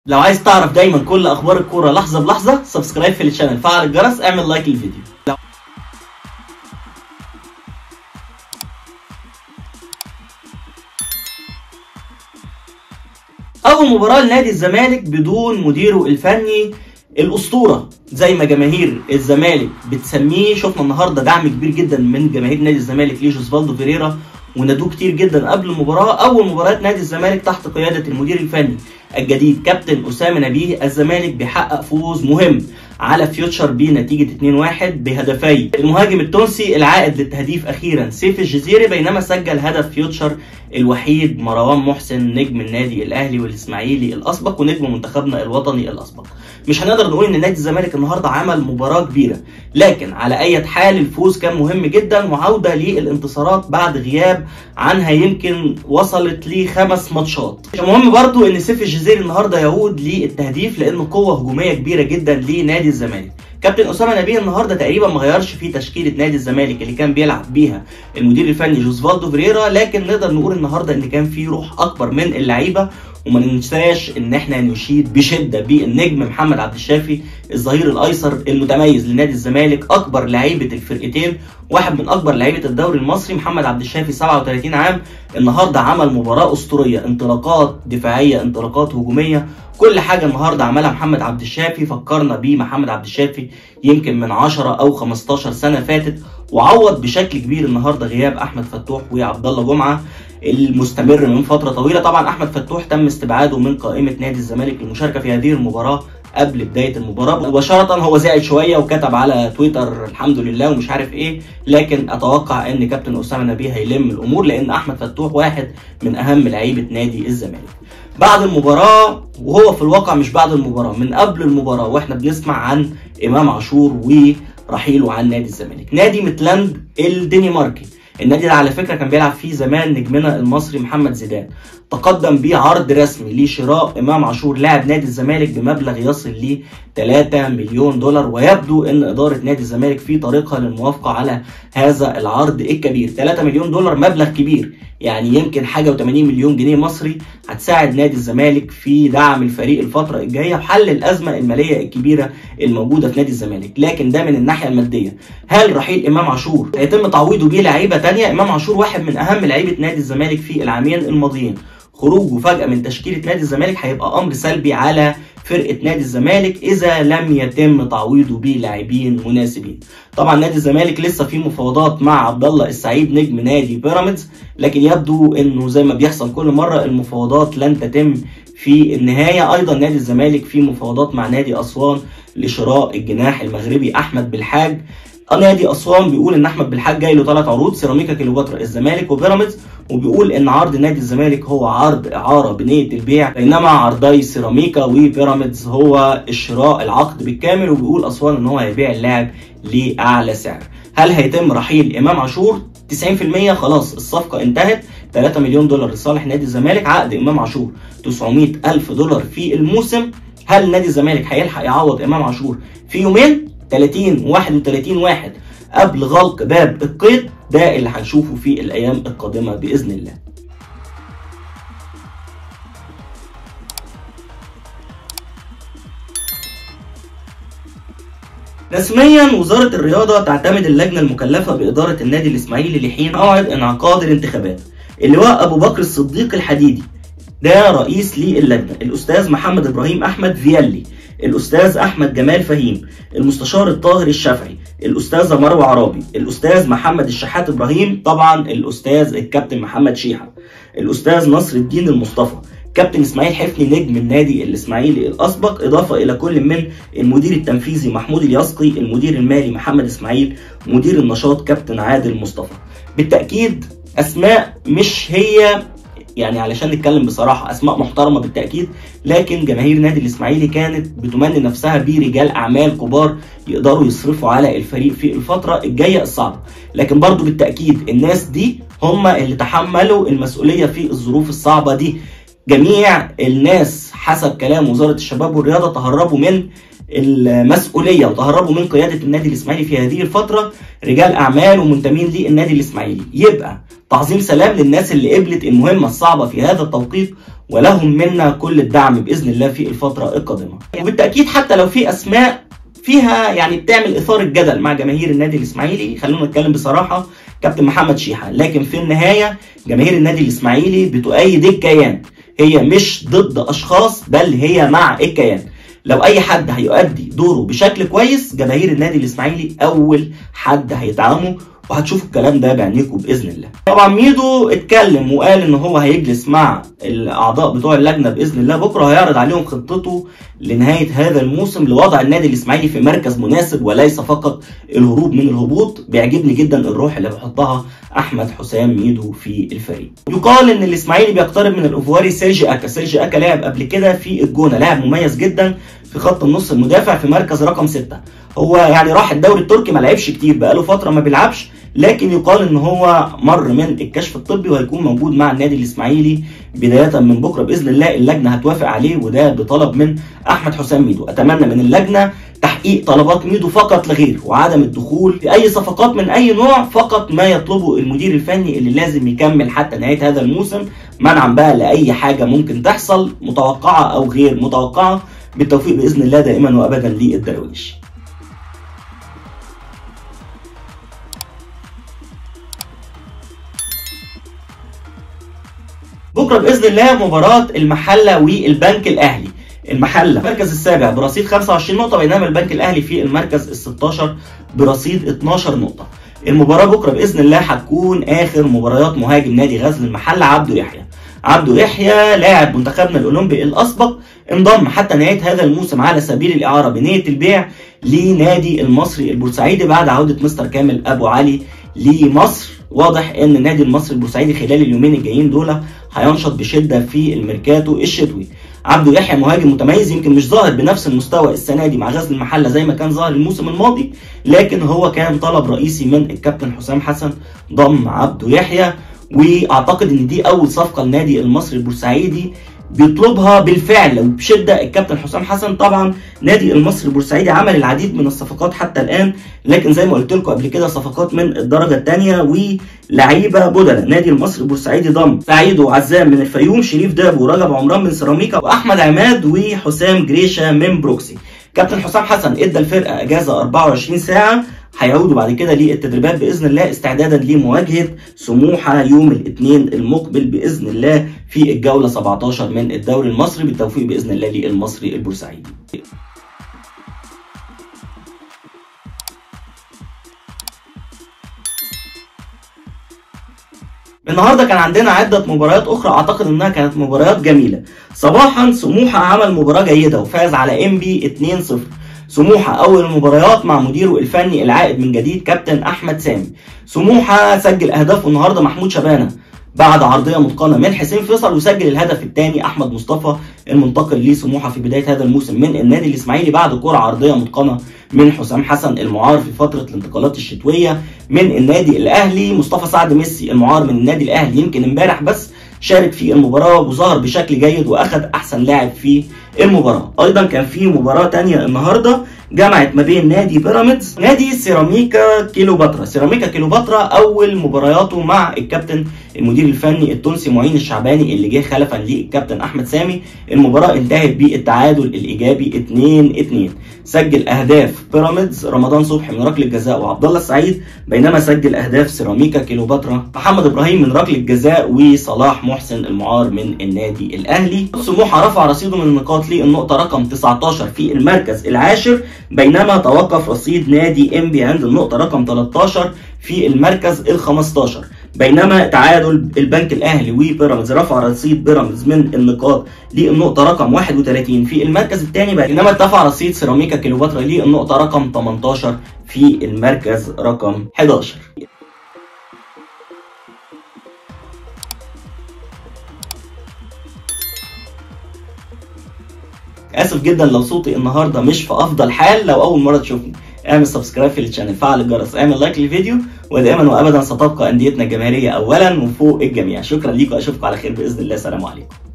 لو عايز تعرف دايما كل اخبار الكوره لحظه بلحظه سبسكرايب في الشانل فعل الجرس اعمل لايك للفيديو لو اول مباراه لنادي الزمالك بدون مديره الفني الاسطوره زي ما جماهير الزمالك بتسميه شفنا النهارده دعم كبير جدا من جماهير نادي الزمالك لجوزفالدو فيريرا ونادوه كتير جدا قبل المباراه اول مباراه نادي الزمالك تحت قياده المدير الفني الجديد كابتن اسامه نبيه الزمالك بيحقق فوز مهم على فيوتشر بنتيجه 2-1 بهدفي المهاجم التونسي العائد للتهديف اخيرا سيف الجزيري بينما سجل هدف فيوتشر الوحيد مروان محسن نجم النادي الاهلي والاسماعيلي الاسبق ونجم منتخبنا الوطني الاسبق مش هنقدر نقول ان نادي الزمالك النهارده عمل مباراه كبيره لكن على اي حال الفوز كان مهم جدا وعوده للانتصارات بعد غياب عنها يمكن وصلت لخمس ماتشات المهم برضو ان سيف الجزيري النهارده يعود للتهديف لانه قوه هجوميه كبيره جدا لنادي الزمالك كابتن اسامه نبيه النهارده تقريبا ما غيرش في تشكيله نادي الزمالك اللي كان بيلعب بيها المدير الفني جوزفالدو فريرا لكن نقدر نقول النهارده ان كان في روح اكبر من اللعيبه وما ننساش ان احنا نشيد بشده بالنجم محمد عبد الشافي الظهير الايسر المتميز لنادي الزمالك اكبر لعيبه الفرقتين واحد من اكبر لعيبه الدوري المصري محمد عبد الشافي 37 عام النهارده عمل مباراه اسطوريه انطلاقات دفاعيه انطلاقات هجوميه كل حاجه النهارده عملها محمد عبد الشافي فكرنا بيه محمد عبد الشافي يمكن من 10 او 15 سنه فاتت وعوض بشكل كبير النهارده غياب احمد فتوح وعبد الله جمعه المستمر من فتره طويله طبعا احمد فتوح تم استبعاده من قائمه نادي الزمالك للمشاركه في هذه المباراه قبل بدايه المباراه مباشره هو زعل شويه وكتب على تويتر الحمد لله ومش عارف ايه لكن اتوقع ان كابتن اسامه نبيه هيلم الامور لان احمد فتوح واحد من اهم لعيبه نادي الزمالك بعد المباراه وهو في الواقع مش بعد المباراه من قبل المباراه واحنا بنسمع عن امام عاشور ورحيله عن نادي الزمالك نادي ميتلاند الدنماركي النادي ده على فكره كان بيلعب فيه زمان نجمنا المصري محمد زيدان تقدم بيه عرض رسمي لشراء امام عاشور لاعب نادي الزمالك بمبلغ يصل ل 3 مليون دولار ويبدو ان اداره نادي الزمالك في طريقها للموافقه على هذا العرض الكبير 3 مليون دولار مبلغ كبير يعني يمكن حاجه و80 مليون جنيه مصري هتساعد نادي الزمالك في دعم الفريق الفتره الجايه وحل الازمه الماليه الكبيره الموجوده في نادي الزمالك لكن ده من الناحيه الماديه هل رحيل امام عاشور هيتم تعويضه بيه لعيبه ثانيه امام عاشور واحد من اهم لعيبه نادي الزمالك في العامين الماضيين خروجه فجأة من تشكيلة نادي الزمالك هيبقى أمر سلبي على فرقة نادي الزمالك إذا لم يتم تعويضه بلاعبين مناسبين. طبعا نادي الزمالك لسه في مفاوضات مع عبد الله السعيد نجم نادي بيراميدز لكن يبدو إنه زي ما بيحصل كل مرة المفاوضات لن تتم في النهاية أيضا نادي الزمالك في مفاوضات مع نادي أسوان لشراء الجناح المغربي أحمد بالحاج نادي اسوان بيقول ان احمد بالحاج جاي له ثلاث عروض سيراميكا كليوباترا الزمالك وبيراميدز وبيقول ان عرض نادي الزمالك هو عرض اعاره بنيه البيع بينما عرضي سيراميكا وبيراميدز هو الشراء العقد بالكامل وبيقول اسوان ان هو هيبيع اللاعب لاعلى سعر هل هيتم رحيل امام عاشور 90% خلاص الصفقه انتهت 3 مليون دولار لصالح نادي الزمالك عقد امام عاشور 900 الف دولار في الموسم هل نادي الزمالك هيلحق يعوض امام عاشور في يومين 30 31 واحد قبل غلق باب القيد ده اللي هنشوفه في الايام القادمه باذن الله رسميا وزارة الرياضة تعتمد اللجنة المكلفة بإدارة النادي الإسماعيلي لحين موعد انعقاد الانتخابات. اللواء أبو بكر الصديق الحديدي ده رئيس للجنة، الأستاذ محمد إبراهيم أحمد فيالي، الأستاذ أحمد جمال فهيم، المستشار الطاهر الشافعي، الأستاذة مروة عرابي، الأستاذ محمد الشحات إبراهيم، طبعا الأستاذ الكابتن محمد شيحة، الأستاذ نصر الدين المصطفى، كابتن اسماعيل حفني نجم النادي الاسماعيلي الاسبق اضافه الى كل من المدير التنفيذي محمود اليسقي المدير المالي محمد اسماعيل مدير النشاط كابتن عادل مصطفى بالتاكيد اسماء مش هي يعني علشان نتكلم بصراحه اسماء محترمه بالتاكيد لكن جماهير نادي الاسماعيلي كانت بتمني نفسها برجال اعمال كبار يقدروا يصرفوا على الفريق في الفتره الجايه الصعبه لكن برضو بالتاكيد الناس دي هم اللي تحملوا المسؤوليه في الظروف الصعبه دي جميع الناس حسب كلام وزاره الشباب والرياضه تهربوا من المسؤوليه وتهربوا من قياده النادي الاسماعيلي في هذه الفتره رجال اعمال ومنتمين للنادي الاسماعيلي يبقى تعظيم سلام للناس اللي قبلت المهمه الصعبه في هذا التوقيت ولهم منا كل الدعم باذن الله في الفتره القادمه وبالتاكيد حتى لو في اسماء فيها يعني بتعمل اثاره جدل مع جماهير النادي الاسماعيلي خلونا نتكلم بصراحه كابتن محمد شيحه لكن في النهايه جماهير النادي الاسماعيلي بتؤيد الكيان هي مش ضد اشخاص بل هي مع الكيان لو اي حد هيؤدي دوره بشكل كويس جماهير النادي الاسماعيلي اول حد هيدعمه وهتشوفوا الكلام ده بعينيكم باذن الله. طبعا ميدو اتكلم وقال ان هو هيجلس مع الاعضاء بتوع اللجنه باذن الله بكره هيعرض عليهم خطته لنهايه هذا الموسم لوضع النادي الاسماعيلي في مركز مناسب وليس فقط الهروب من الهبوط، بيعجبني جدا الروح اللي بيحطها احمد حسام ميدو في الفريق. يقال ان الاسماعيلي بيقترب من الاوفواري سيرجي اكا، سيرجي اكا لعب قبل كده في الجونه، لاعب مميز جدا في خط النص المدافع في مركز رقم 6 هو يعني راح الدوري التركي ما لعبش كتير بقاله فتره ما بيلعبش لكن يقال ان هو مر من الكشف الطبي وهيكون موجود مع النادي الاسماعيلي بدايه من بكره باذن الله اللجنه هتوافق عليه وده بطلب من احمد حسام ميدو اتمنى من اللجنه تحقيق طلبات ميدو فقط لا غير وعدم الدخول في اي صفقات من اي نوع فقط ما يطلبه المدير الفني اللي لازم يكمل حتى نهايه هذا الموسم منعا بقى لاي حاجه ممكن تحصل متوقعه او غير متوقعه بالتوفيق باذن الله دائما وابدا للدراويش بكره باذن الله مباراه المحله والبنك الاهلي المحله المركز السابع برصيد 25 نقطه بينما البنك الاهلي في المركز ال 16 برصيد 12 نقطه المباراه بكره باذن الله هتكون اخر مباريات مهاجم نادي غزل المحله عبده يحيى عبده يحيى لاعب منتخبنا الاولمبي الاسبق انضم حتى نهايه هذا الموسم على سبيل الاعاره بنيه البيع لنادي المصري البورسعيدي بعد عوده مستر كامل ابو علي لمصر واضح ان النادي المصري البورسعيدي خلال اليومين الجايين دول هينشط بشده في الميركاتو الشتوي عبده يحيى مهاجم متميز يمكن مش ظاهر بنفس المستوى السنه دي مع غزل المحله زي ما كان ظاهر الموسم الماضي لكن هو كان طلب رئيسي من الكابتن حسام حسن ضم عبده يحيى واعتقد ان دي اول صفقه لنادي المصري البورسعيدي بيطلبها بالفعل وبشده الكابتن حسام حسن طبعا نادي المصري البورسعيدي عمل العديد من الصفقات حتى الان لكن زي ما قلت لكم قبل كده صفقات من الدرجه الثانيه ولعيبه بدله نادي المصري البورسعيدي ضم سعيد وعزام من الفيوم شريف داب ورجب عمران من سيراميكا واحمد عماد وحسام جريشه من بروكسي كابتن حسام حسن ادى الفرقه اجازه 24 ساعه هيعودوا بعد كده للتدريبات باذن الله استعدادا لمواجهه سموحه يوم الاثنين المقبل باذن الله في الجوله 17 من الدوري المصري بالتوفيق باذن الله للمصري البورسعيدي. النهارده كان عندنا عده مباريات اخرى اعتقد انها كانت مباريات جميله صباحا سموحه عمل مباراه جيده وفاز على ام بي 2-0 سموحة أول المباريات مع مديره الفني العائد من جديد كابتن أحمد سامي سموحة سجل أهدافه النهاردة محمود شبانة بعد عرضية متقنة من حسين فيصل وسجل الهدف الثاني أحمد مصطفى المنتقل لسموحة في بداية هذا الموسم من النادي الإسماعيلي بعد كرة عرضية متقنة من حسام حسن المعار في فترة الانتقالات الشتوية من النادي الأهلي مصطفى سعد ميسي المعار من النادي الأهلي يمكن امبارح بس شارك في المباراة وظهر بشكل جيد وأخذ أحسن لاعب في المباراة أيضا كان في مباراة تانية النهاردة جمعت ما بين نادي بيراميدز نادي سيراميكا كيلوباترا سيراميكا كيلوباترا أول مبارياته مع الكابتن المدير الفني التونسي معين الشعباني اللي جه خلفا للكابتن أحمد سامي المباراة انتهت بالتعادل الإيجابي 2-2 سجل أهداف بيراميدز رمضان صبحي من ركلة جزاء وعبد الله السعيد بينما سجل أهداف سيراميكا كيلوباترا محمد إبراهيم من ركلة جزاء وصلاح محسن المعار من النادي الأهلي سموحة رفع رصيده من النقاط للنقطة رقم 19 في المركز العاشر بينما توقف رصيد نادي انبي عند النقطة رقم 13 في المركز ال 15 بينما تعادل البنك الاهلي وبيراميدز رفع رصيد بيراميدز من النقاط للنقطة رقم 31 في المركز الثاني بينما ارتفع رصيد سيراميكا كيلوباترا للنقطة رقم 18 في المركز رقم 11 اسف جدا لو صوتي النهارده مش في افضل حال لو اول مره تشوفني اعمل سبسكرايب في الشانل فعل الجرس اعمل لايك للفيديو ودائما وابدا ستبقى انديتنا الجماهيريه اولا وفوق الجميع شكرا ليكم اشوفكم على خير باذن الله سلام عليكم